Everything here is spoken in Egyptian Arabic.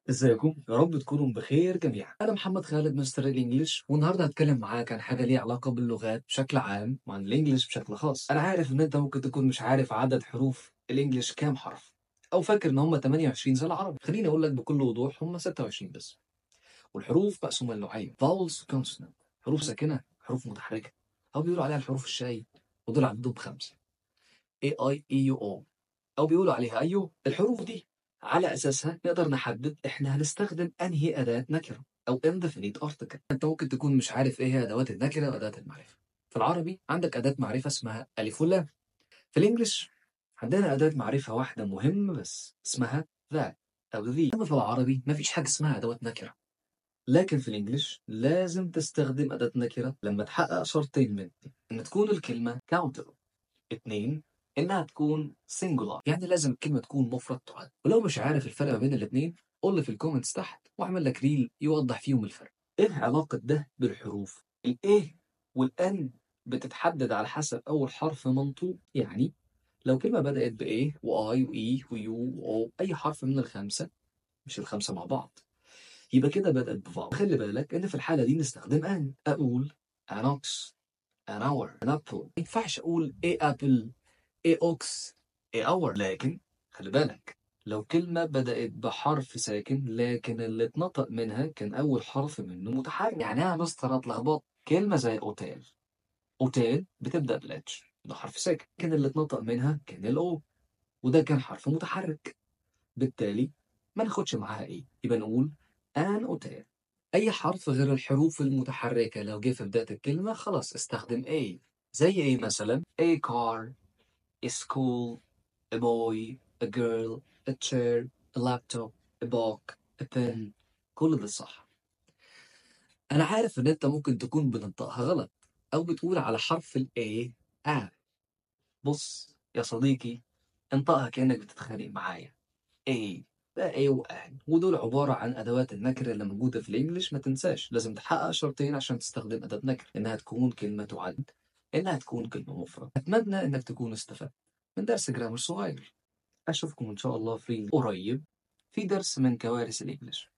ازيكم يا رب تكونوا بخير جميعا انا محمد خالد مستر الانجليش والنهارده هتكلم معاك عن حاجه ليها علاقه باللغات بشكل عام وعن الانجليش بشكل خاص انا عارف ان انت ممكن تكون مش عارف عدد حروف الانجليش كام حرف او فاكر ان هم 28 زي العربي خليني اقول لك بكل وضوح هم 26 بس والحروف مقسومه لنوعين vowels و consonant حروف ساكنه حروف متحركه او بيقولوا عليها الحروف الشاي ودول عندهم خمسه A I E U O او بيقولوا عليها ايو الحروف دي على اساسها نقدر نحدد احنا هنستخدم انهي اداه نكره او indefinite article انت ممكن تكون مش عارف ايه هي ادوات النكره واداه المعرفه في العربي عندك اداه معرفه اسمها الف ولام في الانجليش عندنا اداه معرفه واحده مهمه بس اسمها ذا او ذي اما في العربي مفيش حاجه اسمها ادوات نكره لكن في الانجليش لازم تستخدم اداه نكره لما تحقق شرطين من ان تكون الكلمه countable اتنين انها تكون singular يعني لازم الكلمه تكون مفرد تعد ولو مش عارف الفرق ما بين الاثنين قول لي في الكومنتس تحت واعمل لك ريل يوضح فيهم الفرق ايه علاقه ده بالحروف الايه والان بتتحدد على حسب اول حرف منطوق يعني لو كلمه بدات بايه واي واي ويو واو اي حرف من الخمسه مش الخمسه مع بعض يبقى كده بدات بفاول خلي بالك ان في الحاله دي نستخدم ان اقول an ox an hour an apple ما ينفعش اقول a apple a ox a hour لكن خلي بالك لو كلمة بدأت بحرف ساكن لكن اللي اتنطق منها كان أول حرف منه متحرك يعني أنا مستر اتلخبط كلمة زي أوتيل أوتيل بتبدأ بالاتش ده حرف ساكن كان اللي اتنطق منها كان الأو وده كان حرف متحرك بالتالي ما ناخدش معاها إيه يبقى نقول an أوتيل أي حرف غير الحروف المتحركة لو جه في بداية الكلمة خلاص استخدم A زي إيه مثلا a car a school a boy a girl a chair a laptop a book a pen كل ده صح أنا عارف إن أنت ممكن تكون بتنطقها غلط أو بتقول على حرف ال A آ بص يا صديقي انطقها كأنك بتتخانق معايا A ده A وآن ودول عبارة عن أدوات النكرة اللي موجودة في الإنجليش ما تنساش لازم تحقق شرطين عشان تستخدم أداة نكرة إنها تكون كلمة تعد إنها تكون كلمة مفرد أتمنى إنك تكون استفدت من درس جرامر صغير أشوفكم إن شاء الله في قريب في درس من كوارث الإنجليش